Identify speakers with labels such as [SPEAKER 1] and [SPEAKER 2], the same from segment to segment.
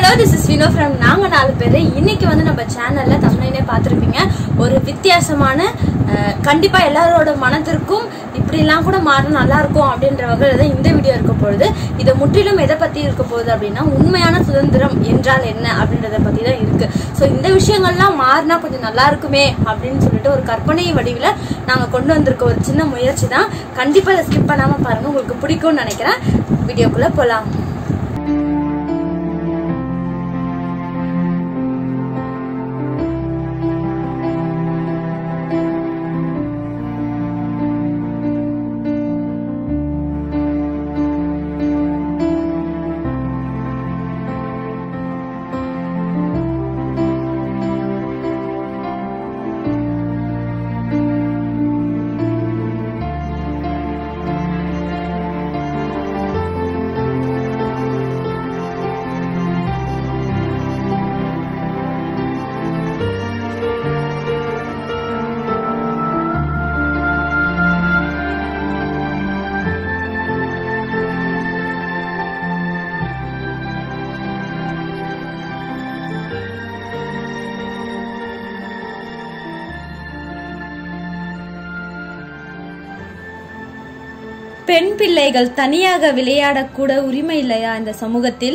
[SPEAKER 1] this is Vino from நாங்க நாலு பேர் இன்னைக்கு வந்து நம்ம சேனல்ல தமிழ்லே பார்த்துருப்பீங்க ஒரு வித்தியாசமான அஹ், கண்டிப்பா எல்லாரோட மனதிற்கும் இப்படிலாம் கூட மாறினா நல்லா இருக்கும் அப்படின்ற வகையில் தான் இந்த வீடியோ இருக்க பொழுது இது முற்றிலும் எதை பத்தி இருக்க போகுது அப்படின்னா உண்மையான சுதந்திரம் என்றால் என்ன அப்படின்றத பத்தி தான் இருக்கு ஸோ இந்த விஷயங்கள்லாம் மாறினா கொஞ்சம் நல்லா இருக்குமே அப்படின்னு சொல்லிட்டு ஒரு கற்பனை வடிவில் நாங்க கொண்டு வந்திருக்க ஒரு சின்ன முயற்சி தான் கண்டிப்பா அதை ஸ்கிப் பண்ணாம பாருங்க உங்களுக்கு பிடிக்கும்னு நினைக்கிறேன் வீடியோக்குள்ள போலாம் பெண் பிள்ளைகள் தனியாக விளையாடக்கூட உரிமை இல்லையா இந்த சமூகத்தில்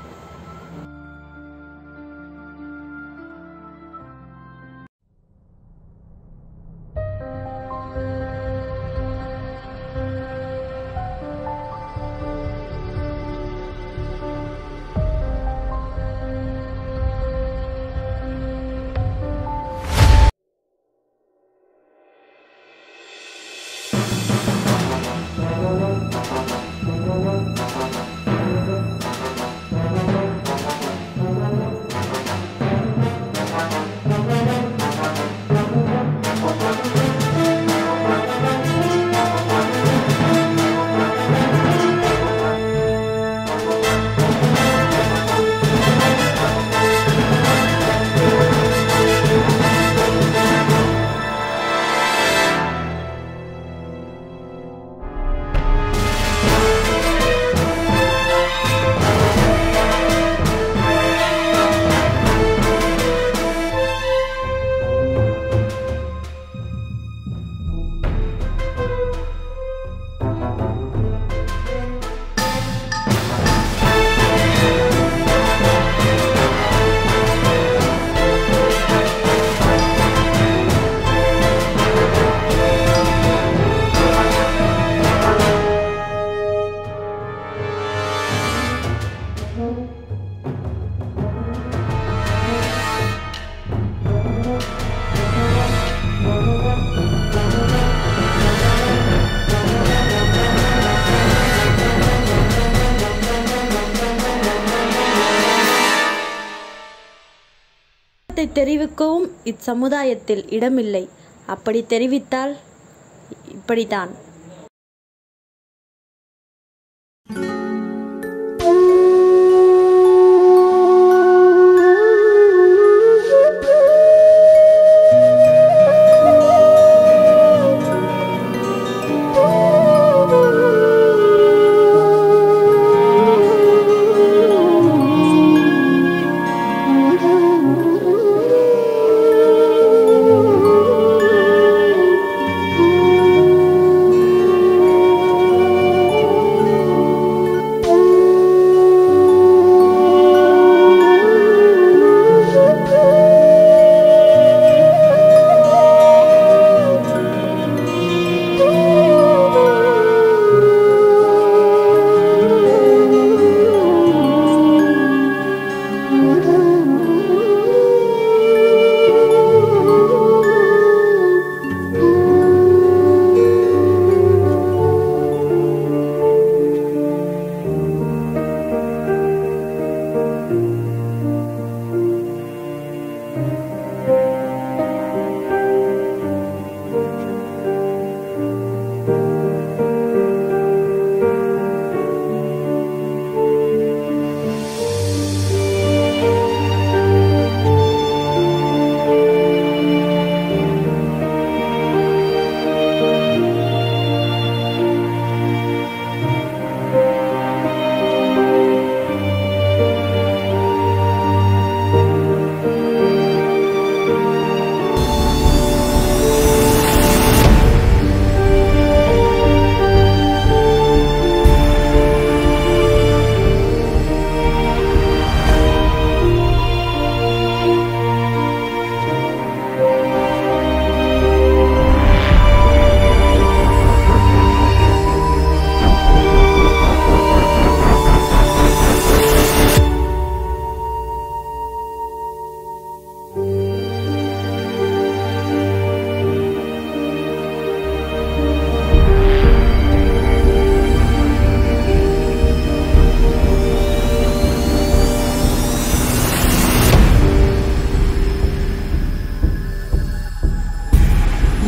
[SPEAKER 1] கருத்தை தெரிவிக்கவும் இச்சமுதாயத்தில் இடமில்லை அப்படி தெரிவித்தால் இப்படித்தான்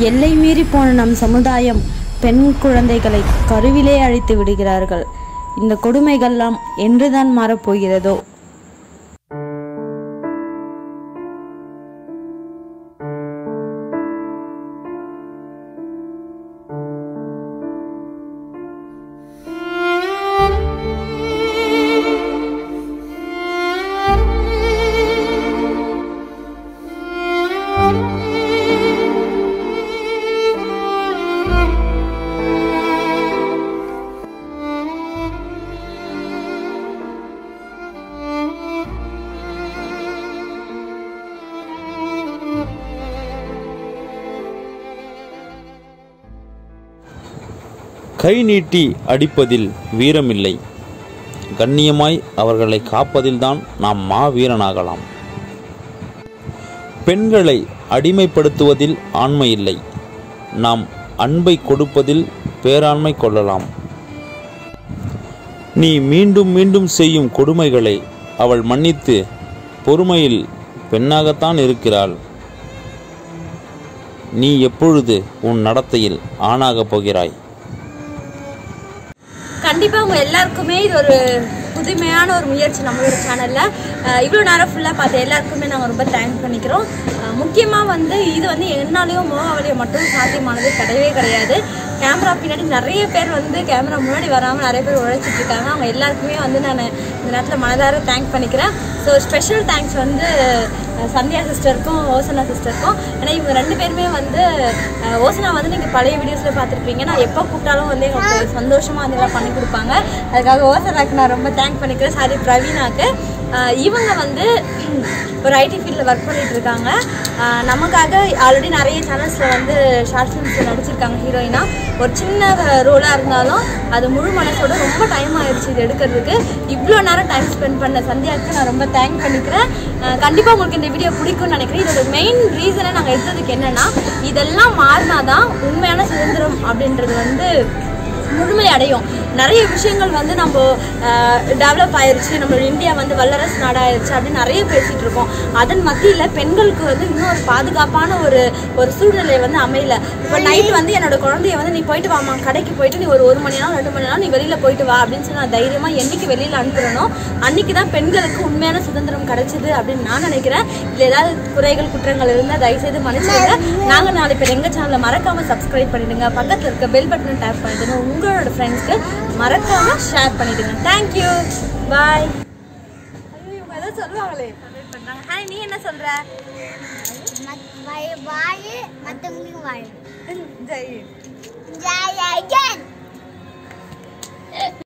[SPEAKER 1] எல்லை மீறி போன நம் சமுதாயம் பெண் குழந்தைகளை கருவிலே அழித்து விடுகிறார்கள் இந்த கொடுமைகள்லாம் என்றுதான் மாறப்போகிறதோ
[SPEAKER 2] கை நீட்டி அடிப்பதில் வீரமில்லை கண்ணியமாய் அவர்களை காப்பதில்தான் நாம் மாவீரனாகலாம் பெண்களை அடிமைப்படுத்துவதில் ஆண்மை இல்லை நாம் அன்பை கொடுப்பதில் பேராண்மை கொள்ளலாம் நீ மீண்டும் மீண்டும் செய்யும் கொடுமைகளை அவள் மன்னித்து பொறுமையில் பெண்ணாகத்தான் இருக்கிறாள் நீ எப்பொழுது உன் நடத்தையில் ஆணாகப் போகிறாய்
[SPEAKER 1] கண்டிப்பா உங்க எல்லாருக்குமே இது ஒரு புதுமையான ஒரு முயற்சி நம்மளோட சேனல்ல இவ்வளோ நேரம் ஃபுல்லாக பார்த்த எல்லாருக்குமே நாங்கள் ரொம்ப தேங்க்ஸ் பண்ணிக்கிறோம் அஹ் முக்கியமா வந்து இது வந்து என்னாலையும் மோகாவலியும் மட்டும் சாத்தியமானது கிடையவே கிடையாது கேமரா பின்னாடி நிறைய பேர் வந்து கேமரா முன்னாடி வராமல் நிறைய பேர் உழைச்சிட்டு இருக்காங்க அவங்க எல்லாருக்குமே வந்து நான் இந்த நேரத்தில் மனதார தேங்க் பண்ணிக்கிறேன் ஸோ ஸ்பெஷல் தேங்க்ஸ் வந்து அஹ் சந்தியா சிஸ்டருக்கும் ஓசனா சிஸ்டருக்கும் ஏன்னா இவங்க ரெண்டு பேருமே வந்து அஹ் ஓசனா வந்து நீங்கள் பழைய வீடியோஸில் பார்த்துருப்பீங்க நான் எப்போ கூப்பிட்டாலும் வந்து எங்களுக்கு சந்தோஷமாக வந்து எல்லாம் பண்ணி கொடுப்பாங்க அதுக்காக ஓசனாக்கு நான் ரொம்ப தேங்க் பண்ணிக்கிறேன் சாரி பிரவீனாக்கு அஹ் இவங்க வந்து ஒரு ஐடி ஃபீல்டில் ஒர்க் பண்ணிட்டு இருக்காங்க அஹ் நமக்காக ஆல்ரெடி நிறைய சேனல்ஸில் வந்து ஷார்ட் ஃபிலிம்ஸில் நடிச்சிருக்காங்க ஹீரோயினா ஒரு சின்ன ரோலாக இருந்தாலும் அது முழு மனசோட ரொம்ப டைம் ஆயிடுச்சு இது எடுக்கிறதுக்கு இவ்வளோ நேரம் டைம் ஸ்பெண்ட் பண்ண சந்தியாவுக்கு நான் ரொம்ப தேங்க் பண்ணிக்கிறேன் கண்டிப்பாக உங்களுக்கு இந்த வீடியோ பிடிக்கும்னு நினைக்கிறேன் இதோட மெயின் ரீசனை நாங்கள் எடுத்ததுக்கு என்னன்னா இதெல்லாம் மாறினாதான் உண்மையான சுதந்திரம் அப்படின்றது வந்து முழுமை அடையும் நிறைய விஷயங்கள் வந்து நம்ம டெவலப் ஆயிருச்சு நம்மளோட இந்தியா வந்து வல்லரசு நாடாயிருச்சு அப்படின்னு நிறைய பேசிட்டு இருக்கோம் அதன் மத்தியில் பெண்களுக்கு வந்து இன்னும் ஒரு பாதுகாப்பான ஒரு ஒரு சூழ்நிலை வந்து அமையல இப்போ நைட் வந்து என்னோட குழந்தைய வந்து நீ போயிட்டு வாமா கடைக்கு போயிட்டு நீ ஒரு ஒரு மணி நேரம் ரெண்டு மணி நேரம் நீ வெளியில போயிட்டு வா அப்படின்னு சொல்லி நான் தைரியமா என்னைக்கு வெளியில அனுப்புறனோ அன்னைக்கு தான் பெண்களுக்கு உண்மையான சுதந்திரம் கிடைச்சது அப்படின்னு நான் நினைக்கிறேன் இதுல ஏதாவது குறைகள் குற்றங்கள் இருந்தால் தயவுசெய்து மன்னிச்சிடுங்க நாங்க நாளை பேர் எங்க சேனலை மறக்காம சப்ஸ்கிரைப் பண்ணிடுங்க பக்கத்துல இருக்க பெல் பட்டனை டேப் பண்ணிடுங்க உங்களோட ஃப்ரெண்ட்ஸ்க்கு மறக்காம ஷேர் பண்ணிடுங்க தேங்க்யூ பாய் இவங்க ஏதோ சொல்லுவாங்களே பண்றாங்க ஹாய் நீ என்ன சொல்ற
[SPEAKER 3] வாழு மற்றவங்களுக்கு வாழு
[SPEAKER 1] ஜெய்
[SPEAKER 3] ஜெய